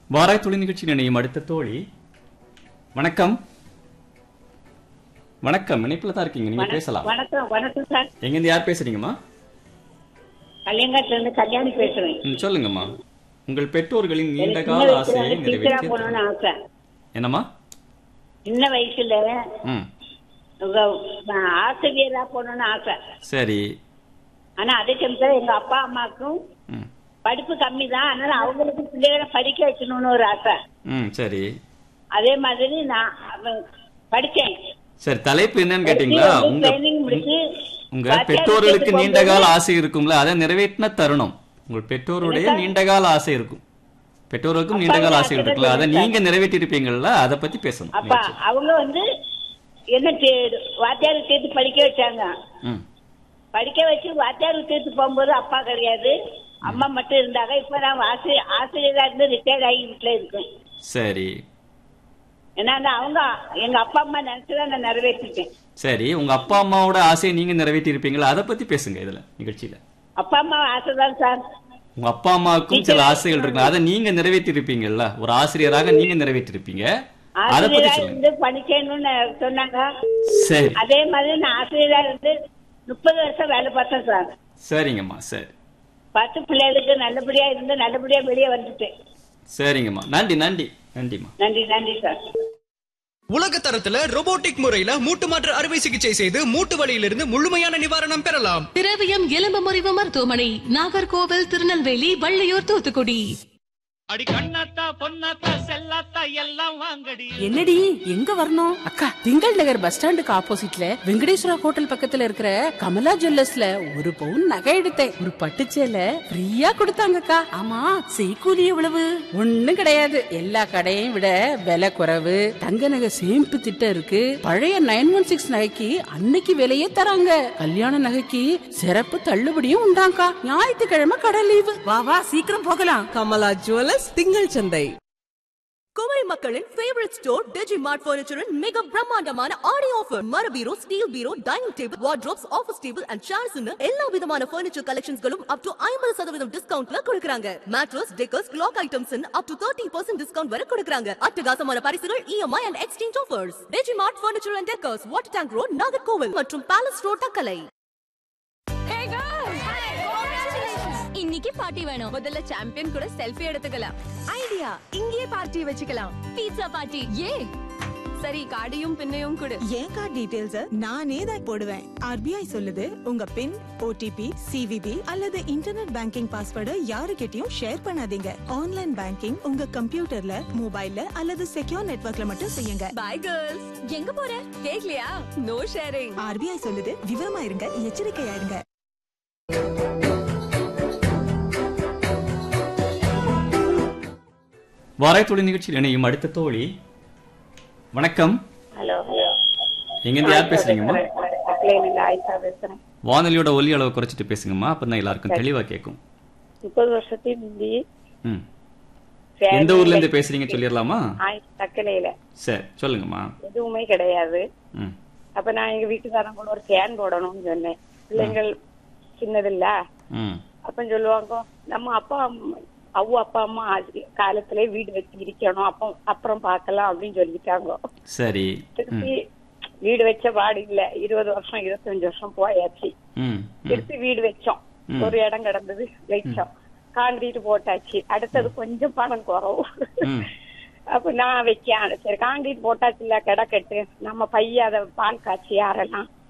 வாராய் தொழில் நிகழ்ச்சி நினையும் அடுத்த தோழி வணக்கம் வணக்கம் இணைப்புல தான் இருக்கீங்க நீங்க பேசலாம் வணக்கம் வணக்கம் சார் எங்கேருந்து யார் பேசுறீங்கம்மா கல்யாணத்துல இருந்து கல்யாணி பேசுறேன் ம், சொல்லுங்கம்மா உங்கள் பெற்றோர்களின் நீண்ட எனக்கு கால சின்ன ஆசையை வயசுல டீச்சரா நிறைவேற்றி போகணும்னு ஆசை என்னம்மா சின்ன வயசுல ம் உங்க அஹ், ஆசிரியரா போகணும்னு ஆசை சரி ஆனா அதே சமயத்துல எங்க அப்பா அம்மாக்கும் ம் படிப்பு கம்மி தான் அதனால அவங்களுக்கு பிள்ளைகளை படிக்க வைக்கணும்னு ஒரு ஆசை ம் சரி அதே மாதிரி நான் அவ- படிச்சேன் சரி தலைப்பு என்னன்னு கேட்டீங்களா உங்க ட்ரைனிங் முடிச்சு உங்க வாத்தியார் பெற்றோர்களுக்கு வீட்டுக்கு நீண்ட கால போகும்போது ஆசை இருக்கும்ல அதை நிறைவேற்றின தருணம் உங்கள் பெற்றோருடைய நீண்ட கால ஆசை இருக்கும் பெற்றோருக்கும் நீண்ட கால ஆசை இருக்குல்ல அதை நீங்க நிறைவேற்றி இருப்பீங்கல்ல அதை பத்தி பேசணும் அப்பா அவங்க வந்து என்ன தே- வாத்தியார் சேர்த்து படிக்க வச்சாங்க ம் படிக்க வச்சு வாத்தியார் சேர்த்து போகும்போது அப்பா கிடையாது அம்மா மட்டும் இருந்தாங்க இப்ப நான் ஆசிரியர் ஆசிரியரா இருந்து ரிட்டையர்ட் ஆகி வீட்டுல இருக்கேன் சரி ஏன்னா நான் அவங்க எங்க அப்பா அம்மா நினைச்சுதான் நான் நிறைவேற்றிட்டேன் சரி உங்க அப்பா அம்மாவோட ஆசையை நீங்க நிறைவேற்றி இருப்பீங்களா அதை பத்தி பேசுங்க இதுல நிகழ்ச்சியில அப்பா அம்மா ஆசைதான் சார் உங்க அப்பா அம்மாவுக்கும் சில ஆசைகள் இருக்கு அதை நீங்க நிறைவேற்றி இருப்பீங்கல்ல ஒரு ஆசிரியராக நீங்க நிறைவேற்றி இருப்பீங்க அதை பத்தி ஆசிரியரா சொல்லுங்க இருந்து படிக்கணும்னு சொன்னாங்க சரி அதே மாதிரி நான் ஆசிரியரா இருந்து முப்பது வருஷம் வேலை பார்த்தேன் சார் சரிங்கம்மா சரி பத்து பிள்ளைகளுக்கு நல்லபடியா இருந்து நல்லபடியா வெளியே வந்துட்டேன் சரிங்கம்மா நன்றி நன்றி நன்றிம்மா நன்றி நன்றி சார் உலக தரத்துல robotic முறையில மூட்டு மாற்று அறுவை சிகிச்சை செய்து மூட்டு வலியிலிருந்து முழுமையான நிவாரணம் பெறலாம் திரவியம் எலும்பு முறிவு மருத்துவமனை நாகர்கோவில் திருநெல்வேலி வள்ளியூர் தூத்துக்குடி அடி கண்ணாத்தா பொன்னாத்தா செல்லாத்தா எல்லாம் வாங்கடி என்னடி எங்க வரணும் அக்கா திங்கள் நகர் பஸ் ஸ்டாண்டுக்கு ஆப்போசிட்ல வெங்கடேஸ்வரா ஹோட்டல் பக்கத்துல இருக்கிற கமலா ஜுவல்லர்ஸ்ல ஒரு பவுன் நகை எடுத்தேன் ஒரு பட்டுச்சேல ஃப்ரீயா கொடுத்தாங்கக்கா ஆமா செய்கூலி எவ்வளவு ஒண்ணும் கிடையாது எல்லா கடையையும் விட விலை குறைவு தங்க நகை சேமிப்பு திட்டம் இருக்கு பழைய நைன் ஒன் சிக்ஸ் நகைக்கு அன்னைக்கு விலையே தராங்க கல்யாண நகைக்கு சிறப்பு தள்ளுபடியும் உண்டாங்கா ஞாயிற்றுக்கிழமை கடை லீவு வா வா சீக்கிரம் போகலாம் கமலா ஜுவல்லர்ஸ் திங்கள் சந்தை குமரி மக்களின் ஃபேவரட் ஸ்டோர் டிஜி மார்ட் பர்னிச்சரின் மிக பிரம்மாண்டமான ஆடி ஆஃபர் மர bureau steel bureau dining table wardrobes office table and chairs எல்லா விதமான பர்னிச்சர் கலெக்ஷன்ஸ்களும் அப் டு ஐம்பது சதவீதம் டிஸ்கவுண்ட்ல கொடுக்கறாங்க mattress decors clock items up to thirty percent discount வரை கொடுக்கறாங்க அட்டகாசமான பரிசுகள் EMI and exchange offers Digi Mart furniture and decors water tank road Nagercoil மற்றும் பேலஸ் ரோட் தக்கலை இன்னைக்கு பார்ட்டி வேணும் முதல்ல சாம்பியன் கூட செல்ஃபி எடுத்துக்கலாம் ஐடியா இங்கேயே பார்ட்டி வச்சுக்கலாம் பீட்சா பார்ட்டி ஏ சரி கார்டையும் பின்னையும் கொடு என் கார்டு டீடைல்ஸ் நானே தான் போடுவேன் ஆர்பிஐ சொல்லுது உங்க பின் ஓடிபி சிவிபி அல்லது இன்டர்நெட் பேங்கிங் பாஸ்வேர்டை யாருக்கிட்டயும் ஷேர் பண்ணாதீங்க ஆன்லைன் பேங்கிங் உங்க கம்ப்யூட்டர்ல மொபைல்ல அல்லது செக்யூர் நெட்வொர்க்ல மட்டும் செய்யுங்க பை கேர்ள்ஸ் எங்க போற கேக்கலையா நோ ஷேரிங் ஆர்பிஐ சொல்லுது விவரமா இருங்க எச்சரிக்கையா இருங்க வாராய் தொழில் நிகழ்ச்சியில் இணையும் அடுத்த தோழி வணக்கம் ஹலோ ஹலோ எங்கேருந்து யார் பேசுறீங்கம்மா அக்லேனில ஆயிஷா பேசுறேன் வானொலியோட ஒலி அளவு குறைச்சிட்டு பேசுங்கம்மா அப்பதான் எல்லாருக்கும் தெளிவா கேட்கும் முப்பது வருஷத்துக்கு முந்தி ம் எந்த ஊர்ல இருந்து பேசுறீங்க சொல்லிடலாமா ஆயிஷா தக்கலையில சரி சொல்லுங்கம்மா எதுவுமே கிடையாது ம் அப்ப நான் எங்க வீட்டுக்காரங்க கூட ஒரு கேன் போடணும்னு சொன்னேன் பிள்ளைங்கள் சின்னதில்ல ம் அப்ப சொல்லுவாங்க நம்ம அப்பா அம்மா- அவ்வளோ அப்பா அம்மா ஆதி- காலத்திலே வீடு வச்சு இருக்கணும் அப்போ அப்புறம் பார்க்கலாம் அப்படின்னு சொல்லிட்டாங்க சரி ம் திருப்பி வீடு வச்ச பாடு இல்ல இருபது வருஷம் இருபத்தஞ்சு வருஷம் போயாச்சு ம் ம் திருப்பி வீடு வச்சோம் ம். ஒரு இடம் கிடந்தது வச்சோம் காங்கிரீட் போட்டாச்சு அடுத்தது கொஞ்சம் பணம் குறவு ம். அப்ப நான் வைக்க சரி காங்கிரீட் போட்டாச்சுல கிடக்கட்டு நம்ம பைய அதை பால் காய்ச்சி யாரெல்லாம்